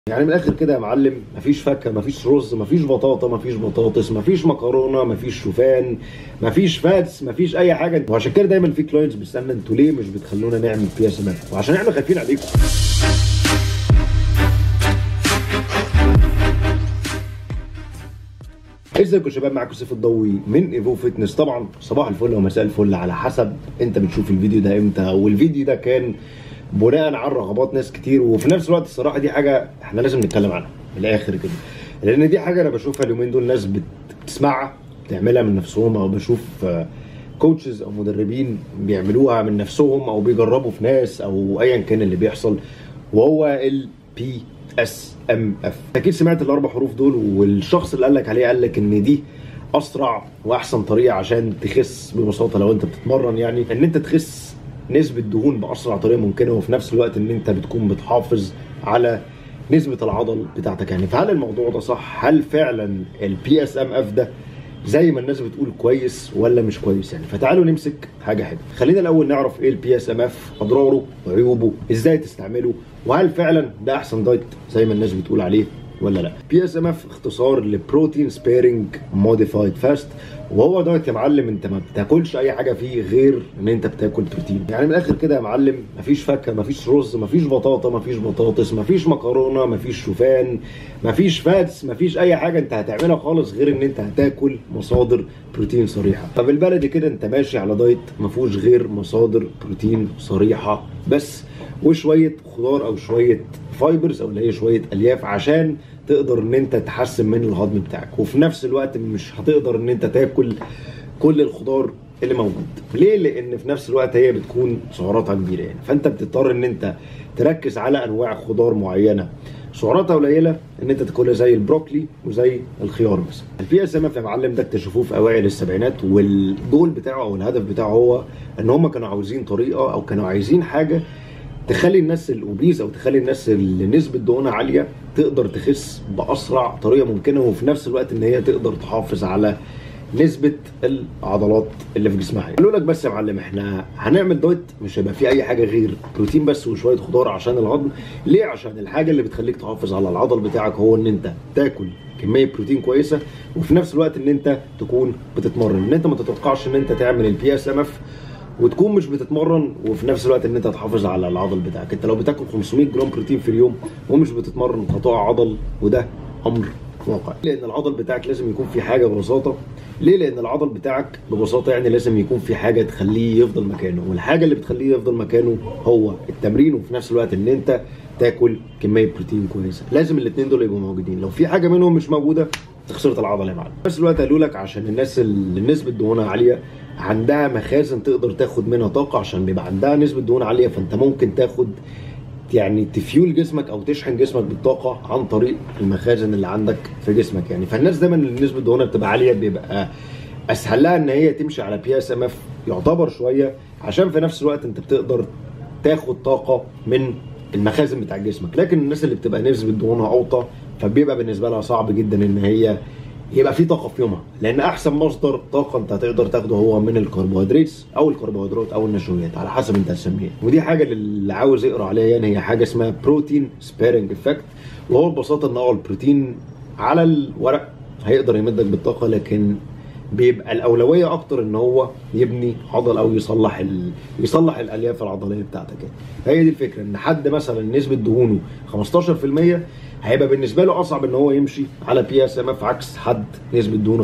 يعني من الاخر كده يا معلم مفيش فاكهه مفيش رز مفيش بطاطا مفيش بطاطس مفيش مكرونه مفيش شوفان مفيش فاتس مفيش اي حاجه وعشان كده دايما في كلاينتس بيستنى انتوا ليه مش بتخلونا نعمل فيها سمات وعشان احنا خايفين عليكم ازيكم يا شباب معاكم سيف الضوي من ايفو فيتنس طبعا صباح الفل ومساء الفل على حسب انت بتشوف الفيديو ده امتى والفيديو ده كان بناء على رغبات ناس كتير وفي نفس الوقت الصراحه دي حاجه احنا لازم نتكلم عنها من الاخر كده لان دي حاجه انا بشوفها اليومين دول ناس بت- بتسمعها بتعملها من نفسهم او بشوف كوتشز او مدربين بيعملوها من نفسهم او بيجربوا في ناس او ايا كان اللي بيحصل وهو ال بي اس ام اف اكيد سمعت الاربع حروف دول والشخص اللي قال لك عليه قال لك ان دي اسرع واحسن طريقه عشان تخس ببساطه لو انت بتتمرن يعني ان انت تخس نسبه دهون باسرع طريقه ممكنه وفي نفس الوقت ان انت بتكون بتحافظ على نسبه العضل بتاعتك يعني فهل الموضوع ده صح هل فعلا البي اس ام اف ده زي ما الناس بتقول كويس ولا مش كويس يعني فتعالوا نمسك حاجه حلوه خلينا الاول نعرف ايه البي اس ام اف اضراره وعيوبه ازاي تستعمله وهل فعلا ده احسن دايت زي ما الناس بتقول عليه ولا لا بي اس ام اف اختصار لبروتين سبيرنج موديفايد فاست وهو دايت يا معلم انت ما بتاكلش اي حاجه فيه غير ان انت بتاكل بروتين يعني من الاخر كده يا معلم مفيش فاكهه مفيش رز مفيش بطاطا مفيش بطاطس مفيش مكرونه مفيش شوفان مفيش فاتس مفيش اي حاجه انت هتعملها خالص غير ان انت هتاكل مصادر بروتين صريحه فبالبلدي كده انت ماشي على دايت ما فيهوش غير مصادر بروتين صريحه بس وشويه خضار او شويه فايبرز او اللي هي شويه الياف عشان تقدر ان انت تحسن من الهضم بتاعك وفي نفس الوقت مش هتقدر ان انت تاكل كل الخضار اللي موجود ليه لان في نفس الوقت هي بتكون سعراتها كبيره يعني فانت بتضطر ان انت تركز على انواع خضار معينه سعراتها قليله ان انت تاكلها زي البروكلي وزي الخيار مثلا البي اس ام اف يا معلم ده اكتشفوه في اوائل السبعينات والجول بتاعه او الهدف بتاعه هو ان هم كانوا عاوزين طريقه او كانوا عايزين حاجه تخلي الناس الاوبيز او تخلي الناس اللي نسبه دهونها عاليه تقدر تخس باسرع طريقه ممكنه وفي نفس الوقت ان هي تقدر تحافظ على نسبه العضلات اللي في جسمها قالوا لك بس يا معلم احنا هنعمل دايت مش هيبقى فيه اي حاجه غير بروتين بس وشويه خضار عشان الهضم ليه عشان الحاجه اللي بتخليك تحافظ على العضل بتاعك هو ان انت تاكل كميه بروتين كويسه وفي نفس الوقت ان انت تكون بتتمرن ان انت ما تتوقعش ان انت تعمل البي اس ام اف وتكون مش بتتمرن وفي نفس الوقت ان انت تحافظ على العضل بتاعك انت لو بتاكل 500 جرام بروتين في اليوم ومش بتتمرن هتقع عضل وده امر واقع لان العضل بتاعك لازم يكون في حاجه ببساطه ليه لان العضل بتاعك ببساطه يعني لازم يكون في حاجه تخليه يفضل مكانه والحاجه اللي بتخليه يفضل مكانه هو التمرين وفي نفس الوقت ان انت تاكل كميه بروتين كويسه لازم الاثنين دول يبقوا موجودين لو في حاجه منهم مش موجوده انت خسرت العضله يا معلم في نفس الوقت قالوا لك عشان الناس اللي نسبه دهونها عاليه عندها مخازن تقدر تاخد منها طاقه عشان بيبقى عندها نسبه دهون عاليه فانت ممكن تاخد يعني تفيول جسمك او تشحن جسمك بالطاقه عن طريق المخازن اللي عندك في جسمك يعني فالناس دايما اللي نسبه دهونها بتبقى عاليه بيبقى اسهل لها ان هي تمشي على بي اس ام اف يعتبر شويه عشان في نفس الوقت انت بتقدر تاخد طاقه من المخازن بتاع جسمك لكن الناس اللي بتبقى نسبه دهونها اوطى فبيبقى بالنسبه لها صعب جدا ان هي يبقى في طاقه في يومها لان احسن مصدر طاقه انت هتقدر تاخده هو من الكربوهيدرات او الكربوهيدرات او النشويات على حسب انت هتسميها ودي حاجه اللي عاوز يقرا عليها يعني هي حاجه اسمها بروتين سبيرنج افكت وهو ببساطه ان هو البروتين على الورق هيقدر يمدك بالطاقه لكن بيبقى الاولويه اكتر ان هو يبني عضل او يصلح ال... يصلح الالياف العضليه بتاعتك يعني. فهي دي الفكره ان حد مثلا نسبه دهونه 15% هيبقى بالنسبه له اصعب ان هو يمشي على بي اس ام اف عكس حد نسبه دهونه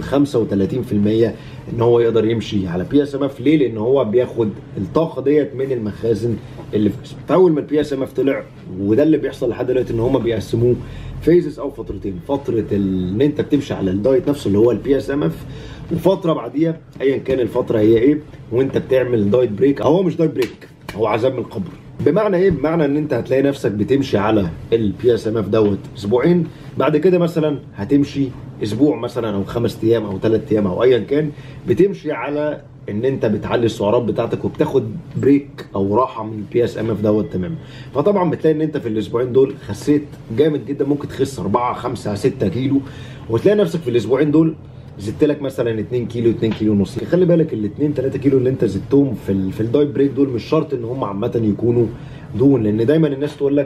35% ان هو يقدر يمشي على بي اس ام اف ليه؟ لان هو بياخد الطاقه ديت من المخازن اللي في جسمه فاول ما البي اس ام اف طلع وده اللي بيحصل لحد دلوقتي ان هم بيقسموه فيزز او فترتين فتره ال- ان انت بتمشي على الدايت نفسه اللي هو البي اس ام اف وفتره بعديها ايا كان الفتره هي ايه وانت بتعمل دايت بريك هو مش دايت بريك هو عذاب من القبر بمعنى ايه بمعنى ان انت هتلاقي نفسك بتمشي على البي اس ام اف دوت اسبوعين بعد كده مثلا هتمشي اسبوع مثلا او خمس ايام او ثلاث ايام او ايا كان بتمشي على ان انت بتعلي السعرات بتاعتك وبتاخد بريك او راحه من البي اس ام اف دوت تمام فطبعا بتلاقي ان انت في الاسبوعين دول خسيت جامد جدا ممكن تخس 4 5 6 كيلو وتلاقي نفسك في الاسبوعين دول زدت لك مثلا 2 كيلو 2 كيلو ونص خلي بالك ال 2 3 كيلو اللي انت زدتهم في ال في الدايت بريك دول مش شرط ان هم عامه يكونوا دهون لان دايما الناس تقول لك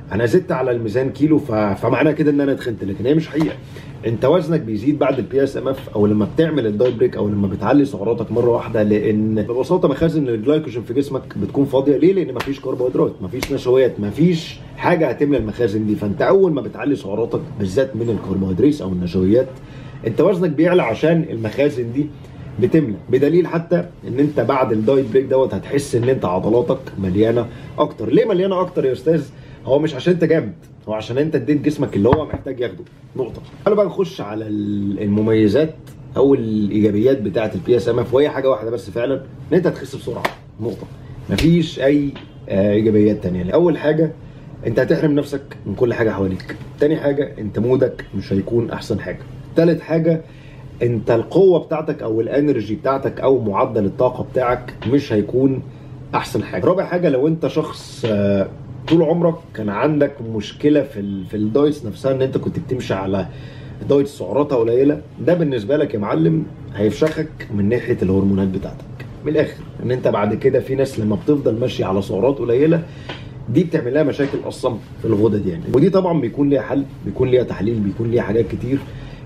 انا زدت على الميزان كيلو ف... فمعنى كده ان انا تخنت لكن هي مش حقيقه انت وزنك بيزيد بعد البي اس ام اف او لما بتعمل الدايت بريك او لما بتعلي سعراتك مره واحده لان ببساطه مخازن الجلايكوجين في جسمك بتكون فاضيه ليه؟ لان مفيش كربوهيدرات مفيش نشويات مفيش حاجه هتملى المخازن دي فانت اول ما بتعلي سعراتك بالذات من الكربوهيدرات او النشويات انت وزنك بيعلى عشان المخازن دي بتملى بدليل حتى ان انت بعد الدايت بريك دوت هتحس ان انت عضلاتك مليانه اكتر ليه مليانه اكتر يا استاذ هو مش عشان انت جامد هو عشان انت اديت جسمك اللي هو محتاج ياخده نقطه تعالوا بقى نخش على المميزات او الايجابيات بتاعه البي اس ام اف وهي حاجه واحده بس فعلا ان انت هتخس بسرعه نقطه مفيش اي آه، ايجابيات تانية اول حاجه انت هتحرم نفسك من كل حاجه حواليك تاني حاجه انت مودك مش هيكون احسن حاجه تالت حاجه انت القوه بتاعتك او الانرجي بتاعتك او معدل الطاقه بتاعك مش هيكون احسن حاجه رابع حاجه لو انت شخص آه، طول عمرك كان عندك مشكله في ال في الدايتس نفسها ان انت كنت بتمشي على دايت سعراتها قليله ده بالنسبه لك يا معلم هيفشخك من ناحيه الهرمونات بتاعتك من الاخر ان انت بعد كده في ناس لما بتفضل ماشيه على سعرات قليله دي بتعمل لها مشاكل اصلا في الغدد يعني ودي طبعا بيكون ليها حل بيكون ليها تحليل بيكون ليها حاجات كتير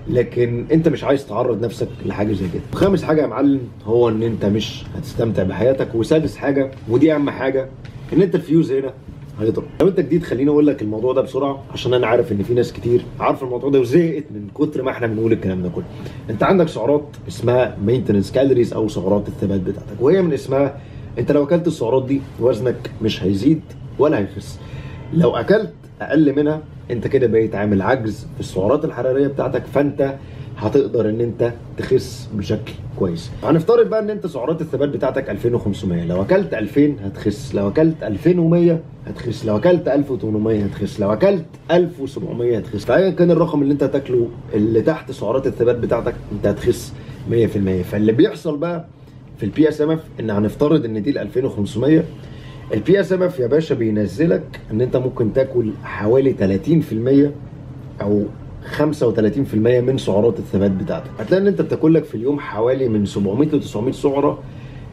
لكن انت مش عايز تعرض نفسك لحاجه زي كده خامس حاجه يا معلم هو ان انت مش هتستمتع بحياتك وسادس حاجه ودي اهم حاجه ان انت الفيوز هنا هيضرب لو انت جديد خليني اقول لك الموضوع ده بسرعه عشان انا عارف ان في ناس كتير عارفه الموضوع ده وزهقت من كتر ما احنا بنقول الكلام ده كله انت عندك سعرات اسمها مينتنس كالوريز او سعرات الثبات بتاعتك وهي من اسمها انت لو اكلت السعرات دي وزنك مش هيزيد ولا هيخس لو اكلت اقل منها انت كده بقيت عامل عجز في السعرات الحراريه بتاعتك فانت هتقدر ان انت تخس بشكل كويس هنفترض بقى ان انت سعرات الثبات بتاعتك 2500 لو اكلت 2000 هتخس لو اكلت 2100 هتخس لو اكلت 1800 هتخس لو اكلت 1700 هتخس فايا كان الرقم اللي انت هتاكله اللي تحت سعرات الثبات بتاعتك انت هتخس 100% فاللي بيحصل بقى في البي اس ام اف ان هنفترض ان دي ال 2500 البي اس ام اف يا باشا بينزلك ان انت ممكن تاكل حوالي 30% او 35% من سعرات الثبات بتاعتك هتلاقي ان انت بتاكل لك في اليوم حوالي من 700 ل 900 سعره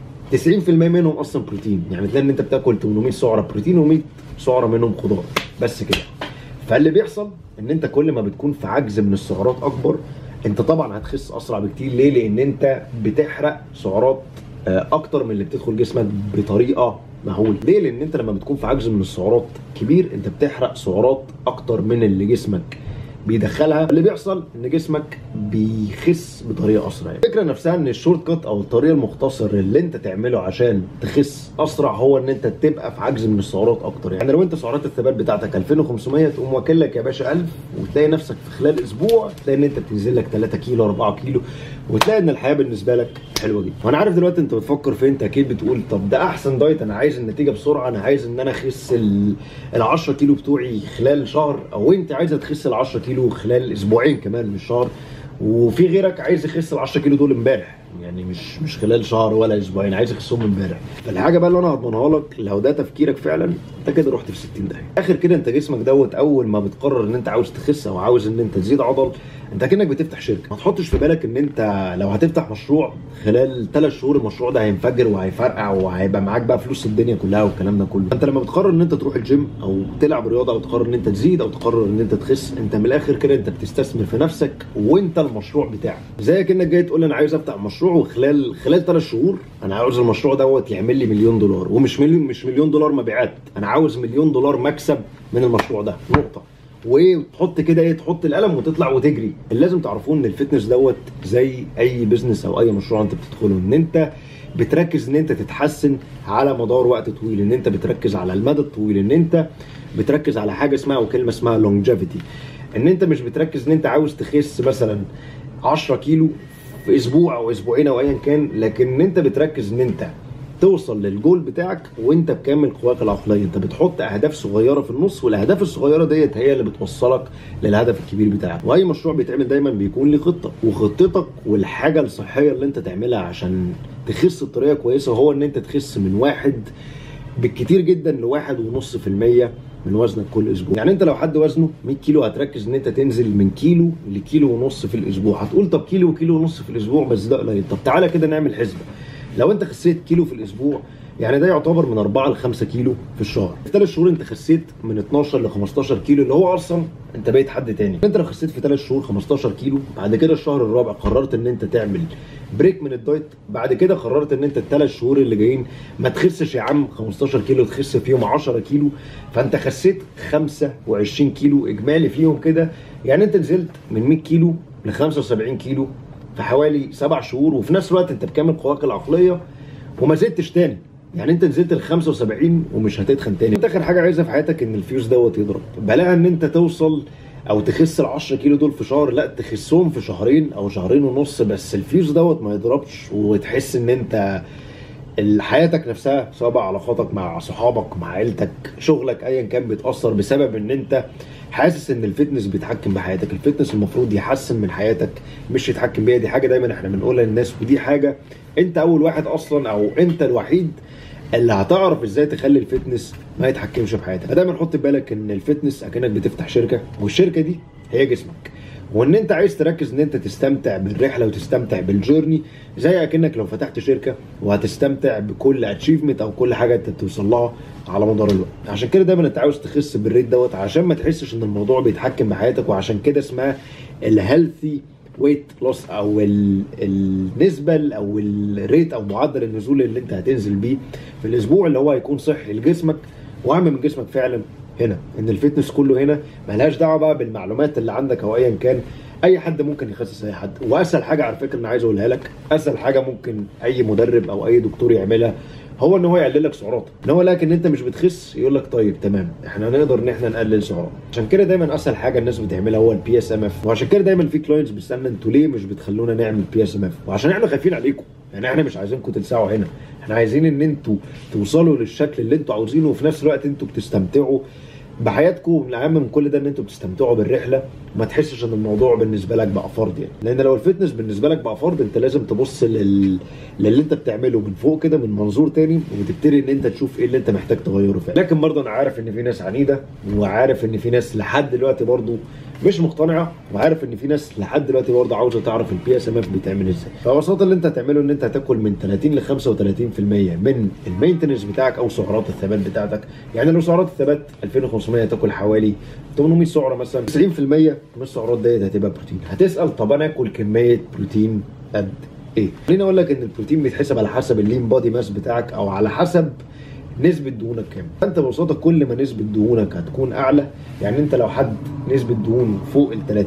90% منهم اصلا بروتين يعني تلاقي ان انت بتاكل 800 سعره بروتين و100 سعره منهم خضار بس كده فاللي بيحصل ان انت كل ما بتكون في عجز من السعرات اكبر انت طبعا هتخس اسرع بكتير ليه لان انت بتحرق سعرات آه، اكتر من اللي بتدخل جسمك بطريقه مهول ليه لان انت لما بتكون في عجز من السعرات كبير انت بتحرق سعرات اكتر من اللي جسمك بيدخلها اللي بيحصل ان جسمك بيخس بطريقه اسرع الفكره نفسها ان الشورت كات او الطريق المختصر اللي انت تعمله عشان تخس اسرع هو ان انت تبقى في عجز من السعرات اكتر يعني لو انت سعرات الثبات بتاعتك 2500 تقوم واكل لك يا باشا 1000 وتلاقي نفسك في خلال اسبوع تلاقي ان انت بتنزل لك 3 كيلو 4 كيلو وتلاقي ان الحياه بالنسبه لك حلوه جدا وانا عارف دلوقتي انت بتفكر في انت اكيد بتقول طب ده احسن دايت انا عايز النتيجه بسرعه انا عايز ان انا اخس ال 10 كيلو بتوعي خلال شهر او انت عايزه تخس ال 10 كيلو خلال اسبوعين كمان مش شهر وفي غيرك عايز يخس ال 10 كيلو دول امبارح يعني مش مش خلال شهر ولا اسبوعين عايز يخسهم امبارح فالحاجه بقى اللي انا هضمنها لك لو ده تفكيرك فعلا انت كده رحت في 60 داهيه اخر كده انت جسمك دوت اول ما بتقرر ان انت عاوز تخس او عاوز ان انت تزيد عضل انت كانك بتفتح شركه ما تحطش في بالك ان انت لو هتفتح مشروع خلال ثلاث شهور المشروع ده هينفجر وهيفرقع وهيبقى معاك بقى فلوس الدنيا كلها والكلام ده كله انت لما بتقرر ان انت تروح الجيم او تلعب رياضه او تقرر ان انت تزيد او تقرر ان انت تخس انت من الاخر كده انت بتستثمر في نفسك وانت المشروع بتاعك زي كانك جاي تقول انا عايز افتح مشروع وخلال خلال ثلاث شهور انا عاوز المشروع دوت يعمل لي مليون دولار ومش مليون مش مليون دولار مبيعات انا عاوز مليون دولار مكسب من المشروع ده نقطه وايه وتحط كده ايه تحط القلم وتطلع وتجري اللي لازم تعرفوه ان الفتنس دوت زي اي بزنس او اي مشروع انت بتدخله ان انت بتركز ان انت تتحسن على مدار وقت طويل ان انت بتركز على المدى الطويل ان انت بتركز على حاجه اسمها او كلمه اسمها لونجيفيتي ان انت مش بتركز ان انت عاوز تخس مثلا 10 كيلو في اسبوع او اسبوعين او ايا كان لكن ان انت بتركز ان انت توصل للجول بتاعك وانت بكامل قواك العقليه انت بتحط اهداف صغيره في النص والاهداف الصغيره ديت هي اللي بتوصلك للهدف الكبير بتاعك واي مشروع بيتعمل دايما بيكون ليه خطه وخطتك والحاجه الصحيه اللي انت تعملها عشان تخس بطريقه كويسه هو ان انت تخس من واحد بالكتير جدا لواحد ونص في المية من وزنك كل اسبوع يعني انت لو حد وزنه 100 كيلو هتركز ان انت تنزل من كيلو لكيلو ونص في الاسبوع هتقول طب كيلو وكيلو ونص في الاسبوع بس ده قليل طب تعالى كده نعمل حسبه لو انت خسيت كيلو في الاسبوع يعني ده يعتبر من 4 ل 5 كيلو في الشهر في ثلاث شهور انت خسيت من 12 ل 15 كيلو اللي هو اصلا انت بقيت حد تاني انت لو خسيت في ثلاث شهور 15 كيلو بعد كده الشهر الرابع قررت ان انت تعمل بريك من الدايت بعد كده قررت ان انت الثلاث شهور اللي جايين ما تخسش يا عم 15 كيلو تخس فيهم 10 كيلو فانت خسيت 25 كيلو اجمالي فيهم كده يعني انت نزلت من 100 كيلو ل 75 كيلو في حوالي سبع شهور وفي نفس الوقت انت بكامل قواك العقليه وما زدتش تاني يعني انت نزلت ل 75 ومش هتتخن تاني انت اخر حاجه عايزها في حياتك ان الفيوز دوت يضرب بلاها ان انت توصل او تخس ال 10 كيلو دول في شهر لا تخسهم في شهرين او شهرين ونص بس الفيوز دوت ما يضربش وتحس ان انت حياتك نفسها سواء بقى علاقاتك مع صحابك مع عيلتك شغلك ايا كان بيتاثر بسبب ان انت حاسس ان الفتنس بيتحكم بحياتك الفتنس المفروض يحسن من حياتك مش يتحكم بيها دي حاجه دايما احنا بنقولها للناس ودي حاجه انت اول واحد اصلا او انت الوحيد اللي هتعرف ازاي تخلي الفتنس ما يتحكمش في حياتك فدايما حط بالك ان الفتنس اكنك بتفتح شركه والشركه دي هي جسمك وان انت عايز تركز ان انت تستمتع بالرحله وتستمتع بالجيرني زي اكنك لو فتحت شركه وهتستمتع بكل اتشيفمنت او كل حاجه انت بتوصل لها على مدار الوقت عشان كده دايما انت عاوز تخس بالريت دوت عشان ما تحسش ان الموضوع بيتحكم بحياتك وعشان كده اسمها الهيلثي ويت لوس او ال... النسبه او الريت او معدل النزول اللي انت هتنزل بيه في الاسبوع اللي هو هيكون صحي لجسمك واهم من جسمك فعلا هنا ان الفتنس كله هنا ملهاش دعوه بقى بالمعلومات اللي عندك او ايا كان اي حد ممكن يخسس اي حد واسهل حاجه على فكره انا عايز اقولها لك اسهل حاجه ممكن اي مدرب او اي دكتور يعملها هو ان هو يقلل لك سعراتك ان هو لكن انت مش بتخس يقول لك طيب تمام احنا نقدر ان احنا نقلل سعرات عشان كده دايما اسهل حاجه الناس بتعملها هو البي اس ام اف وعشان كده دايما في كلاينتس بيستنى انتوا ليه مش بتخلونا نعمل بي اس ام اف وعشان احنا خايفين عليكم يعني احنا مش عايزينكم تلسعوا هنا احنا عايزين ان انتوا توصلوا للشكل اللي انتوا عاوزينه وفي نفس الوقت انتوا بتستمتعوا بحياتكم الاهم من كل ده ان انتوا بتستمتعوا بالرحله ما تحسش ان الموضوع بالنسبه لك بقى فرض يعني لان لو الفتنس بالنسبه لك بقى فرض انت لازم تبص لل... للي انت بتعمله من فوق كده من منظور تاني وتبتدي ان انت تشوف ايه اللي انت محتاج تغيره فيه لكن برضه انا عارف ان في ناس عنيده وعارف ان في ناس لحد دلوقتي برضه مش مقتنعه وعارف ان في ناس لحد دلوقتي برضه عاوزه تعرف البي اس ام اف بيتعمل ازاي فببساطه اللي انت هتعمله ان انت هتاكل من 30 ل 35% من المينتنس بتاعك او سعرات الثبات بتاعتك يعني لو سعرات الثبات 2500 تاكل حوالي 800 سعره مثلا 90% من السعرات ديت هتبقى بروتين هتسال طب انا اكل كميه بروتين قد ايه خليني اقول لك ان البروتين بيتحسب على حسب اللين بادي ماس بتاعك او على حسب نسبة دهونك كام فانت ببساطة كل ما نسبة دهونك هتكون اعلى يعني انت لو حد نسبة دهون فوق ال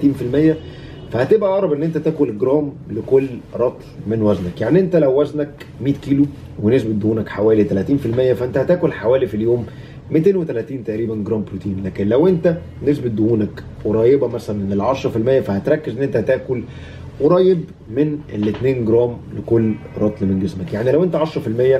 30% فهتبقى اقرب ان انت تاكل جرام لكل رطل من وزنك يعني انت لو وزنك 100 كيلو ونسبة دهونك حوالي 30% فانت هتاكل حوالي في اليوم 230 تقريبا جرام بروتين لكن لو انت نسبة دهونك قريبة مثلا من ال 10% فهتركز ان انت هتاكل قريب من ال 2 جرام لكل رطل من جسمك يعني لو انت 10%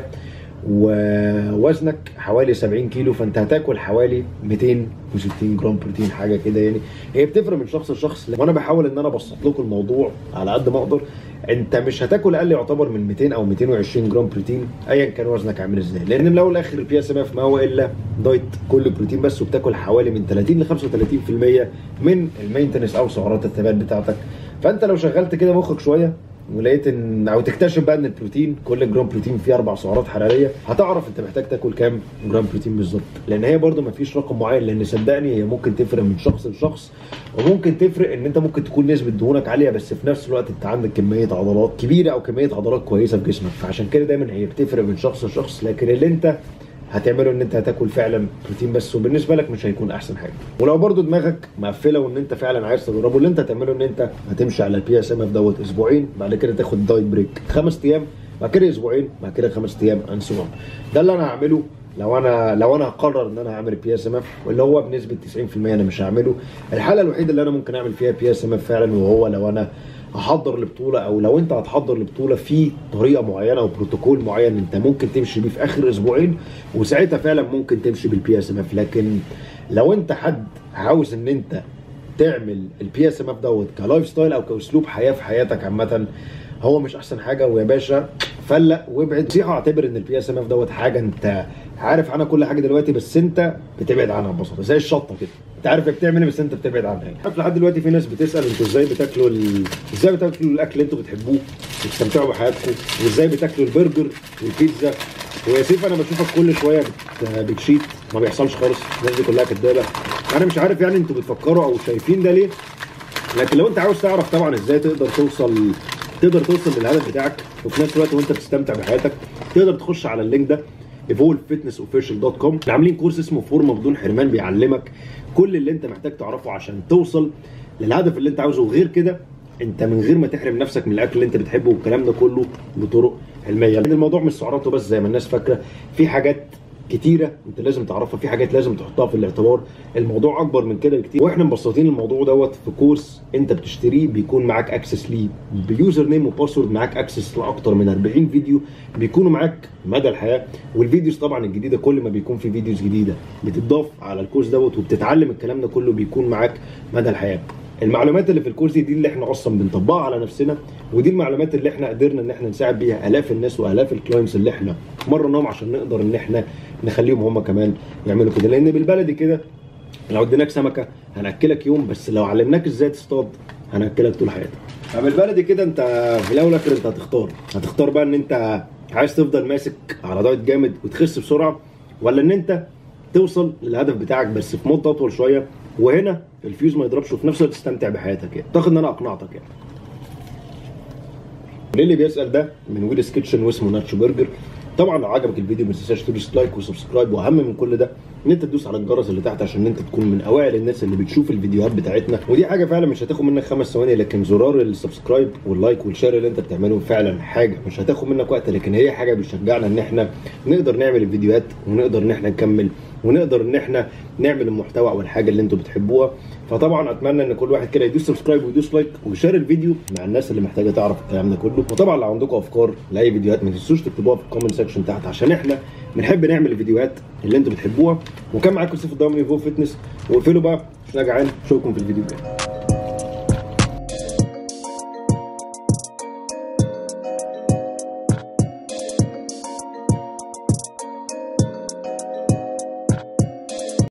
ووزنك حوالي 70 كيلو فانت هتاكل حوالي 260 جرام بروتين حاجه كده يعني هي بتفرق من شخص لشخص وانا بحاول ان انا ابسط لكم الموضوع على قد ما اقدر انت مش هتاكل اقل يعتبر من 200 او 220 جرام بروتين ايا كان وزنك عامل ازاي لان من الاول والاخر البي اس ام اف ما هو الا دايت كله بروتين بس وبتاكل حوالي من 30 ل 35% من المينتنس او سعرات الثبات بتاعتك فانت لو شغلت كده مخك شويه ولقيت ان او تكتشف بقى ان البروتين كل جرام بروتين فيه اربع سعرات حراريه هتعرف انت محتاج تاكل كام جرام بروتين بالظبط لان هي برده ما فيش رقم معين لان صدقني هي ممكن تفرق من شخص لشخص وممكن تفرق ان انت ممكن تكون نسبه دهونك عاليه بس في نفس الوقت انت عندك كميه عضلات كبيره او كميه عضلات كويسه في جسمك فعشان كده دايما هي بتفرق من شخص لشخص لكن اللي انت هتعمله ان انت هتاكل فعلا بروتين بس وبالنسبه لك مش هيكون احسن حاجه ولو برضو دماغك مقفله وان انت فعلا عايز تجربه اللي انت هتعمله ان انت هتمشي على البي اس ام اف دوت اسبوعين بعد كده تاخد دايت بريك خمس ايام بعد كده اسبوعين بعد كده خمس ايام انسوان ده اللي انا هعمله لو انا لو انا هقرر ان انا هعمل بي اس ام اف واللي هو بنسبه 90% انا مش هعمله الحاله الوحيده اللي انا ممكن اعمل فيها بي اس ام اف فعلا وهو لو انا هحضر لبطوله او لو انت هتحضر لبطوله في طريقه معينه او بروتوكول معين انت ممكن تمشي بيه في اخر اسبوعين وساعتها فعلا ممكن تمشي بالبي اس ام اف لكن لو انت حد عاوز ان انت تعمل البي اس ام اف دوت كلايف ستايل او كاسلوب حياه في حياتك عامه هو مش احسن حاجه ويا باشا فلق وابعد نصيحه اعتبر ان البي اس ام اف دوت حاجه انت عارف عنها كل حاجه دلوقتي بس انت بتبعد عنها ببساطه زي الشطه كده انت عارف هي بتعمل ايه بس انت بتبعد عنها يعني عارف لحد دلوقتي في ناس بتسال انتوا ازاي بتاكلوا ال... ازاي بتاكلوا الاكل اللي انتوا بتحبوه وتستمتعوا بحياتكم وازاي بتاكلوا البرجر والبيتزا ويا سيف انا بشوفك كل شويه بت- بتشيت ما بيحصلش خالص الناس دي كلها كدابه انا مش عارف يعني انتوا بتفكروا او شايفين ده ليه لكن لو انت عاوز تعرف طبعا ازاي تقدر توصل تقدر توصل للهدف بتاعك وفي نفس الوقت وانت بتستمتع بحياتك تقدر تخش على اللينك ده evolvefitnessoficial.com احنا عاملين كورس اسمه فورمه بدون حرمان بيعلمك كل اللي انت محتاج تعرفه عشان توصل للهدف اللي انت عاوزه وغير كده انت من غير ما تحرم نفسك من الاكل اللي انت بتحبه والكلام ده كله بطرق علميه لان الموضوع مش سعراته بس زي ما الناس فاكره في حاجات كتيره انت لازم تعرفها في حاجات لازم تحطها في الاعتبار الموضوع اكبر من كده بكتير واحنا مبسطين الموضوع دوت في كورس انت بتشتريه بيكون معاك اكسس ليه بيوزر نيم وباسورد معاك اكسس لاكتر من 40 فيديو بيكونوا معاك مدى الحياه والفيديوز طبعا الجديده كل ما بيكون في فيديوز جديده بتضاف على الكورس دوت وبتتعلم الكلام ده كله بيكون معاك مدى الحياه المعلومات اللي في الكورس دي, دي اللي احنا اصلا بنطبقها على نفسنا ودي المعلومات اللي احنا قدرنا ان احنا نساعد بيها الاف الناس والاف الكلاينتس اللي احنا مرناهم عشان نقدر ان احنا نخليهم هم كمان يعملوا كده لان بالبلدي كده لو اديناك سمكه هناكلك يوم بس لو علمناك ازاي تصطاد هناكلك طول حياتك فبالبلدي كده انت في الاول والاخر انت هتختار هتختار بقى ان انت عايز تفضل ماسك على دايت جامد وتخس بسرعه ولا ان انت توصل للهدف بتاعك بس في مده اطول شويه وهنا الفيوز ما يضربش وفي نفس الوقت تستمتع بحياتك يعني اعتقد ان انا اقنعتك يعني للي بيسال ده من ويلز كيتشن واسمه ناتشو برجر طبعا لو عجبك الفيديو ما تنساش تدوس لايك وسبسكرايب واهم من كل ده ان انت تدوس على الجرس اللي تحت عشان انت تكون من اوائل الناس اللي بتشوف الفيديوهات بتاعتنا ودي حاجه فعلا مش هتاخد منك خمس ثواني لكن زرار السبسكرايب واللايك والشير اللي انت بتعمله فعلا حاجه مش هتاخد منك وقت لكن هي حاجه بتشجعنا ان احنا نقدر نعمل الفيديوهات ونقدر ان احنا نكمل ونقدر ان احنا نعمل المحتوى او الحاجه اللي انتوا بتحبوها فطبعا اتمنى ان كل واحد كده يدوس سبسكرايب ويدوس لايك ويشير الفيديو مع الناس اللي محتاجه تعرف الكلام ده كله وطبعا لو عندكم افكار لاي فيديوهات ما تنسوش تكتبوها في الكومنت سيكشن تحت عشان احنا بنحب نعمل الفيديوهات اللي انتوا بتحبوها وكان معاكم سيف الضامن فو فتنس واقفلوا بقى عشان انا جعان اشوفكم في الفيديو الجاي